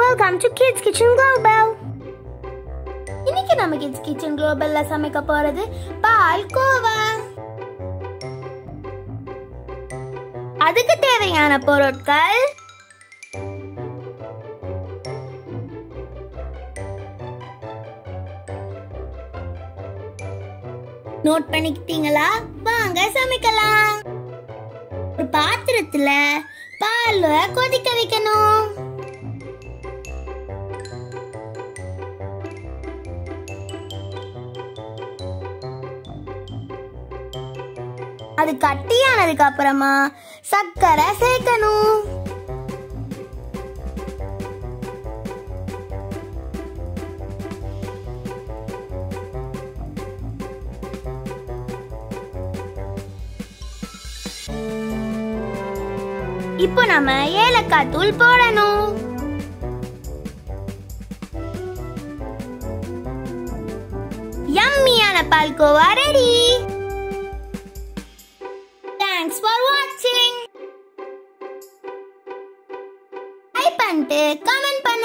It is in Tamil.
welcome to kids kitchen global இன்னைக்கு நம்ம கிட்ஸ் கிச்சன் குளோபல்ல சமைக்க போறது பால் கோவா அதுக்கு தேவையான பொருட்கள் நோட் பண்ணிக்கிட்டீங்களா வாங்க சமைக்கலாம் ஒரு பாத்திரத்துல பால் கொதிக்க வைக்கணும் அது கட்டியானதுக்கு அப்புறமா சர்க்கரை சேர்க்கணும் இப்போ நம்ம ஏலக்காய் தூள் போடணும் யம்மியான பால்கோவா ரெடி தேங்க்ஸ் ஃபார் வாட்சிங் லைக் பண்ணிட்டு கமெண்ட்